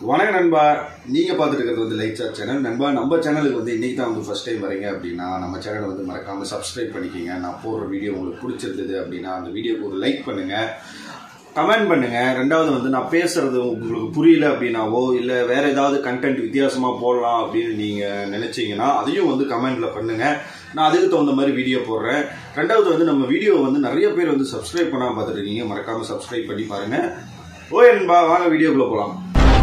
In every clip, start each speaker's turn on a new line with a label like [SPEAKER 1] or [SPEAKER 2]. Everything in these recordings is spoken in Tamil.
[SPEAKER 1] வணக்கம் நண்பா நீங்கள் பார்த்துட்டு இருக்கிறது வந்து லைட் சார் சேனல் நண்பா நம்ம சேனலுக்கு வந்து இன்னைக்கு தான் வந்து ஃபர்ஸ்ட் டைம் வரீங்க அப்படின்னா நம்ம சேனலை வந்து மறக்காமல் சப்ஸ்கிரைப் பண்ணிக்கிங்க நான் போடுற வீடியோ உங்களுக்கு பிடிச்சிருந்தது அப்படின்னா அந்த வீடியோக்கு ஒரு லைக் பண்ணுங்கள் கமெண்ட் பண்ணுங்க ரெண்டாவது வந்து நான் பேசுறது உங்களுக்கு புரியல அப்படின்னாவோ இல்லை வேற ஏதாவது கண்டென்ட் வித்தியாசமா போடலாம் அப்படின்னு நீங்க நினைச்சீங்கன்னா அதையும் வந்து கமெண்ட்ல பண்ணுங்க நான் அதுக்கு தகுந்த மாதிரி வீடியோ போடுறேன் ரெண்டாவது வந்து நம்ம வீடியோ வந்து நிறைய பேர் வந்து சப்ஸ்கிரைப் பண்ணாம பார்த்துட்டு இருக்கீங்க மறக்காம சப்ஸ்கிரைப் பண்ணி பாருங்க ஓ என்பா வாங்க வீடியோக்குள்ள போலாம்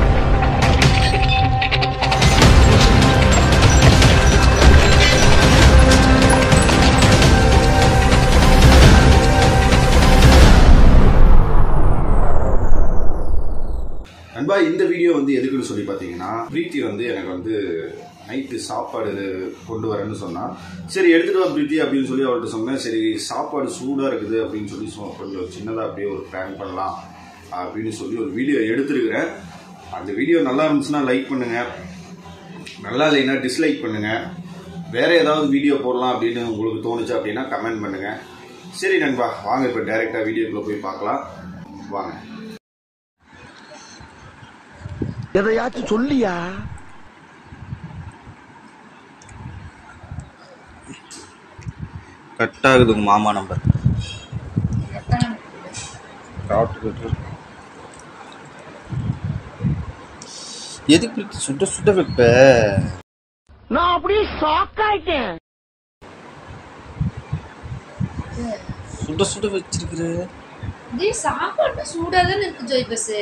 [SPEAKER 1] நண்பா இந்த வீடியோ வந்து எதுக்குன்னு சொல்லி பார்த்தீங்கன்னா பிரீத்தி வந்து எனக்கு வந்து நைட்டு சாப்பாடு கொண்டு வரேன்னு சொன்னா சரி எடுத்துட்டு வா பிரீத்தி அப்படின்னு சொல்லி அவள்கிட்ட சொன்னேன் சரி சாப்பாடு சூடாக இருக்குது அப்படின்னு சொல்லி சொ- கொஞ்சம் சின்னதாக அப்படியே ஒரு பிளான் பண்ணலாம் அப்படின்னு சொல்லி ஒரு வீடியோ எடுத்திருக்கிறேன் அந்த வீடியோ நல்லா இருந்துச்சுன்னா லைக் பண்ணுங்க நல்லா இல்லைன்னா டிஸ்லைக் பண்ணுங்க வேற ஏதாவது வீடியோ போடலாம் அப்படின்னு உங்களுக்கு தோணுச்சு அப்படின்னா கமெண்ட் பண்ணுங்க சரி நண்பா வாங்க இப்போ டைரெக்டாக வீடியோக்குள்ளே போய் பார்க்கலாம் வாங்க
[SPEAKER 2] எதையாச்சும் சொல்லியா
[SPEAKER 3] கட் ஆகுதுங்க மாமா நம்பர் எதுக்கு இப்படி சுட்ட சுட்ட வைப்ப
[SPEAKER 2] நான் அப்படியே ஷாக் ஆயிட்டேன்
[SPEAKER 3] சுட சுட வச்சிருக்கிற
[SPEAKER 4] டேய் சாப்பாடு சூடா தானே இருக்கு ஜோய் பஸ்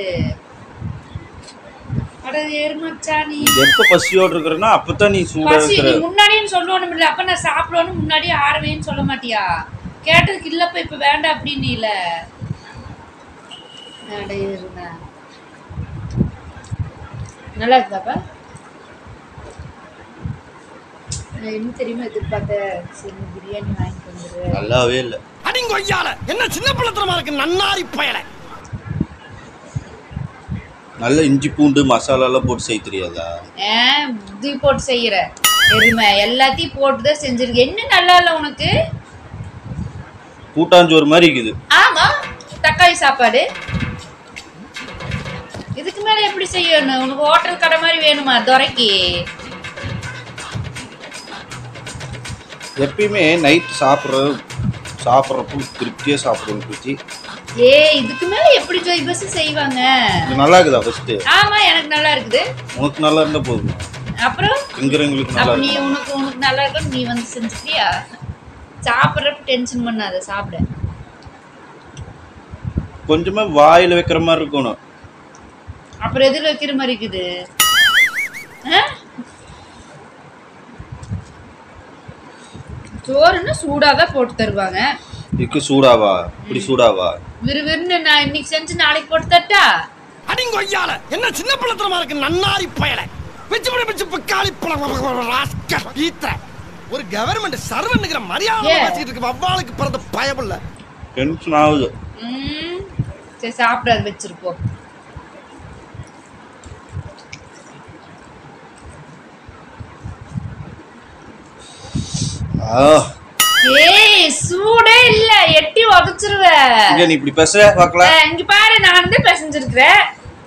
[SPEAKER 4] அட ஏறுமாச்சா நீ
[SPEAKER 3] எப்ப பசியோடு இருக்கிறனா அப்பதான் நீ சூடா
[SPEAKER 4] பசி
[SPEAKER 3] இருக்கிற
[SPEAKER 4] நீ முன்னாடியே சொல்லணும் இல்ல அப்ப நான் சாப்பிடணும் முன்னாடியே ஆரவேன்னு சொல்ல மாட்டியா கேட்டதுக்கு இல்லப்ப இப்ப வேண்டாம் அப்படின்னு இல்ல அட இருங்க நல்லா இருக்குதாப்பா நான் என்ன தெரியுமா எதிர்பார்த்தேன் சரி பிரியாணி வாங்கிட்டு வந்துரு
[SPEAKER 3] நல்லாவே இல்ல
[SPEAKER 2] அடிங்கொய்யால என்ன சின்ன பிள்ளைத்தனமா இருக்கு நன்னாரி பயல
[SPEAKER 3] நல்ல இஞ்சி பூண்டு மசாலா எல்லாம் போட்டு செய்ய தெரியாதா
[SPEAKER 4] ஆ, இது போட்டு செய்யற எருமை எல்லாத்தையும் போட்டு தான் செஞ்சிருக்க என்ன நல்லா இல்ல உனக்கு
[SPEAKER 3] கூட்டாஞ்சோறு மாதிரி இருக்குது
[SPEAKER 4] ஆமா தக்காளி சாப்பாடு இதுக்கு மேல எப்படி செய்யணும் உனக்கு ஹோட்டல் கடை மாதிரி வேணுமா துரைக்கு
[SPEAKER 3] எப்பயுமே நைட் சாப்பிட்ற சாப்பிட்றப்போ திருப்தியா சாப்பிடுவோம் குச்சி
[SPEAKER 4] ஏ இதுக்கு மேல எப்படி ஜோய் பஸ் செய்வாங்க
[SPEAKER 3] இது நல்லா இருக்குதா ஃபர்ஸ்ட்
[SPEAKER 4] ஆமா எனக்கு நல்லா இருக்குது
[SPEAKER 3] உனக்கு நல்லா இருந்தா போதும்
[SPEAKER 4] அப்புறம்
[SPEAKER 3] திங்கிறவங்களுக்கு
[SPEAKER 4] அப்ப
[SPEAKER 3] நல்லா
[SPEAKER 4] நீ
[SPEAKER 3] இருக்கும்
[SPEAKER 4] உனக்கு உனக்கு நல்லா இருக்கும் நீ வந்து செஞ்சுக்கிறியா சாப்பிட்றப்ப டென்ஷன் பண்ணாத சாப்பிட
[SPEAKER 3] கொஞ்சமா வாயில வைக்கிற மாதிரி இருக்கணும்
[SPEAKER 4] அப்புறம் எதில் வைக்கிற மாதிரி இருக்குது ஆ? சோறுன்னா சூடாதான் போட்டு தருவாங்க
[SPEAKER 3] இதுக்கு சூடாவா இப்படி சூடாவா
[SPEAKER 4] விறுவிறுன்னு நான் இன்னைக்கு செஞ்சு நாளைக்கு போட்டு தட்டா
[SPEAKER 2] அடிங்கொய்யால என்ன சின்ன பிள்ளைத்தனமா இருக்கு நன்னாரி பயல பிச்சு பிடி பிச்சு பிக்காளி ராஸ்கல் ஈத்த ஒரு கவர்மெண்ட் சர்வன்னுங்கிற மரியாதை
[SPEAKER 4] ஏன்?
[SPEAKER 2] பேசிட்டு இருக்கு வவ்வாளுக்கு பிறந்த பயமில்ல
[SPEAKER 3] டென்ஷன் ஆகுது
[SPEAKER 4] ம் சரி சாப்பிடாது வச்சிருப்போம்
[SPEAKER 3] ஆ
[SPEAKER 4] ஏய் சூடே இல்ல எட்டி உதச்சிருவ
[SPEAKER 3] இங்க நீ இப்படி பேச பார்க்கலாம்
[SPEAKER 4] ஆ, இங்க பாரு நான் வந்து பேசஞ்சிருக்கிறேன்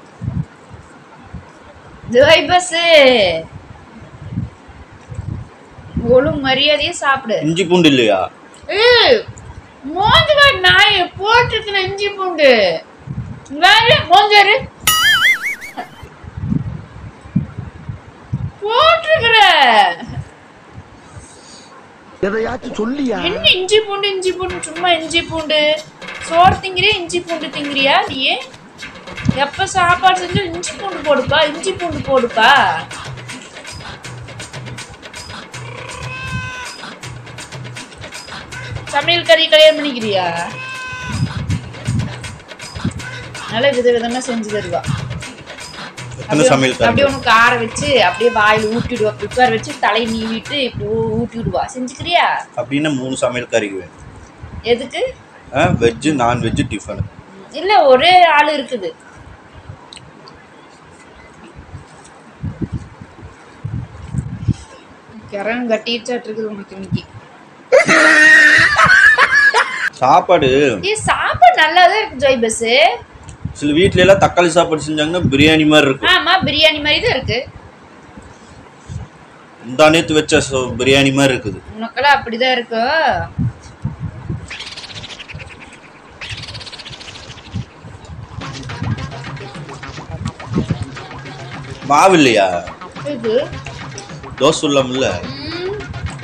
[SPEAKER 4] ஜோய் பஸ் ஒழுங்கு மரியாதையே சாப்பிடு
[SPEAKER 3] இஞ்சி பூண்டு இல்லையா
[SPEAKER 4] ஏய், மோந்து பாரு நாய் போட்டிருக்கேன் இஞ்சி பூண்டு வேறு மோந்தாரு போட்டிருக்கிற
[SPEAKER 2] எதையாச்சும் சொல்லியா
[SPEAKER 4] என்ன இஞ்சி பூண்டு இஞ்சி பூண்டு சும்மா இஞ்சி பூண்டு சோறு திங்கிறியா இஞ்சி பூண்டு திங்கிறியா நீ எப்ப சாப்பாடு செஞ்சு இஞ்சி பூண்டு போடுப்பா இஞ்சி பூண்டு போடுப்பா சமையல் கறி கல்யாணம் பண்ணிக்கிறியா நல்ல விதவிதமா செஞ்சு தருவா
[SPEAKER 3] எத்தனை சமையல்
[SPEAKER 4] அப்படியே உனக்கு ஆற வச்சு அப்படியே வாயில் ஊட்டிடுவா குக்கர் வச்சு தலை நீவிட்டு இப்படி ஊ- ஊட்டி விடுவா செஞ்சுக்கிறியா
[SPEAKER 3] அப்படின்னா மூணு சமையல் கறிக்கு வேணும்
[SPEAKER 4] எதுக்கு
[SPEAKER 3] வெஜ்ஜு நான்வெஜ்ஜு டிஃபன்
[SPEAKER 4] இல்ல ஒரே ஆள் இருக்குது கிரண் கட்டிச்சாட்டு இருக்குது உனக்கு இன்னைக்கு
[SPEAKER 3] சாப்பாடு
[SPEAKER 4] ஏ சாப்பாடு நல்லா தான் இருக்கு ஜோய் பஸ்
[SPEAKER 3] சில வீட்ல எல்லாம் தக்காளி சாப்பாடு செஞ்சாங்கன்னா பிரியாணி மாதிரி இருக்கும்
[SPEAKER 4] ஆமா பிரியாணி மாதிரி தான் இருக்கு
[SPEAKER 3] முந்தா நேத்து வச்ச சோ- பிரியாணி மாதிரி இருக்குது
[SPEAKER 4] உனக்கெல்லாம் அப்படிதான் இருக்கும்
[SPEAKER 3] மாவு இல்லையா
[SPEAKER 4] இது
[SPEAKER 3] தோசை சொல்லாமல்ல
[SPEAKER 4] ம்.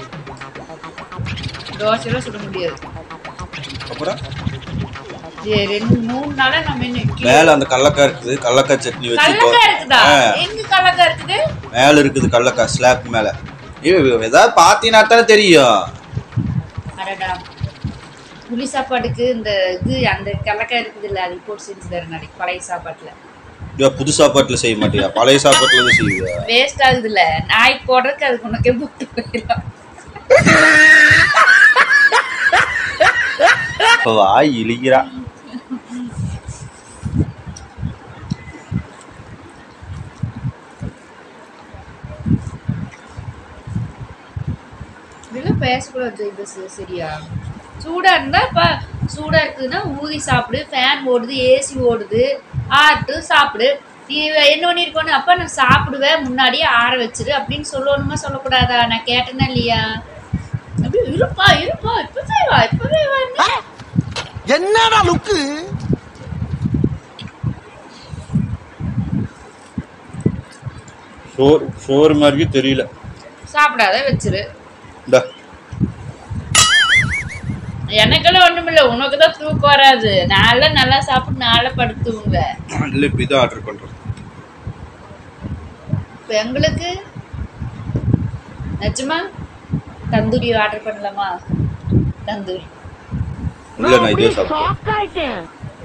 [SPEAKER 4] தோசைலாம் சுட முடியாது
[SPEAKER 3] அப்புறம்
[SPEAKER 4] இது ரெண்டு மூணு நாளா நம்ம இன்னும் இட்லி
[SPEAKER 3] மேல அந்த கடலக்காய் இருக்குது கடலக்காய் சட்னி வச்சு இப்போ-
[SPEAKER 4] கடலக்காய் இருக்குதா
[SPEAKER 3] ஆ,
[SPEAKER 4] எங்க கடலக்காய் இருக்குது
[SPEAKER 3] மேல இருக்குது கடலக்காய் ஸ்லாப் மேல ஏய், ஏதாவது பாத்தீங்கன்னா தானே தெரியும்
[SPEAKER 4] அடடா புளி சாப்பாட்டுக்கு இந்த இது அந்த கடலக்காய் இருக்குது இல்ல அது போட்டு செஞ்சு தரேன் நாளைக்கு பழைய சாப்பாட்டுல
[SPEAKER 3] ஐயோ, புது சாப்பாட்டுல செய்ய மாட்டியா பழைய சாப்பாட்டுல தான் செய்வியா
[SPEAKER 4] வேஸ்ட் ஆகுது இல்ல நாய்க்கு போடுறதுக்கு அதுக்கு உனக்கே போட்டு போயிடலாம்
[SPEAKER 3] இப்ப வாய் இழிக்கிறா
[SPEAKER 4] இதெல்லாம் பேசக்கூடாது இது ச- சரியா சூடா இருந்தா இப்ப சூடா இருக்குதுன்னா ஊதி சாப்பிடு ஃபேன் ஓடுது ஏசி ஓடுது ஆட்டு சாப்பிடு நீ என்ன பண்ணிருக்கணும் அப்ப நான் சாப்பிடுவேன் முன்னாடியே ஆற வச்சிரு அப்படின்னு சொல்லணுமா சொல்லக்கூடாதா நான் கேட்டேனா இல்லையா அப்படி இருப்பா இருப்பா இப்பவே வா இப்பவே வா
[SPEAKER 2] என்னடா லுக்கு
[SPEAKER 3] சோறு சோறு மாதிரியே தெரியல
[SPEAKER 4] சாப்பிடாத வச்சிரு
[SPEAKER 3] இந்த
[SPEAKER 4] எனக்கெல்லாம் ஒண்ணுமில்ல உனக்கு தான் தூக்கம் வராது நான்லாம் நல்லா சாப்பிட்டு நாளை படுத்துவங்க
[SPEAKER 3] இல்லை இப்போ இதான் ஆர்டர் பண்றேன்
[SPEAKER 4] இப்போ எங்களுக்கு நிஜமா தந்தூரி ஆர்டர் பண்ணலாமா தந்தூரி
[SPEAKER 3] இல்லை நான் இதே சாப்பிட்டேன்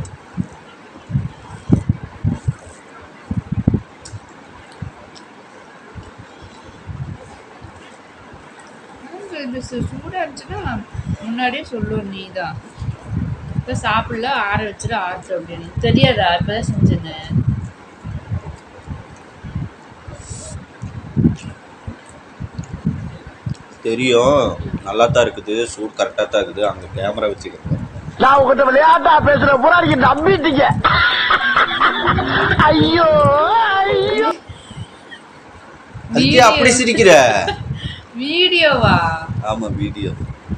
[SPEAKER 4] உங்க இது சு- சூடா இருந்துச்சுன்னா முன்னாடியே சொல்லுவோம் நீ தான் இப்போ சாப்பிடல ஆற வச்சுட்டு ஆற்று அப்படின்னு தெரியாதா இப்போதான் செஞ்சேன்னு
[SPEAKER 3] தெரியும் நல்லா தான் இருக்குது சூட் கரெக்டாக தான் இருக்குது அங்கே கேமரா வச்சுக்கிறேன்
[SPEAKER 2] நான் உங்ககிட்ட விளையாட்டா பேசுற புறாடிக்கு நம்பிட்டீங்க ஐயோ ஐயோ
[SPEAKER 3] அதுக்கே அப்படி சிரிக்கிற
[SPEAKER 4] வீடியோவா
[SPEAKER 3] ஆமா வீடியோ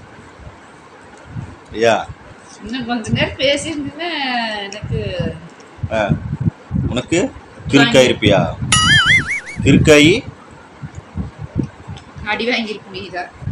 [SPEAKER 3] ஐயா
[SPEAKER 4] இன்னும் கொஞ்ச நேரம் பேசியிருந்தீங்கன்னா எனக்கு
[SPEAKER 3] ஆ உனக்கு கிறுக்காய் இருப்பியா கிறுக்காயி
[SPEAKER 4] அடி வாங்கியிருக்க முடியுதா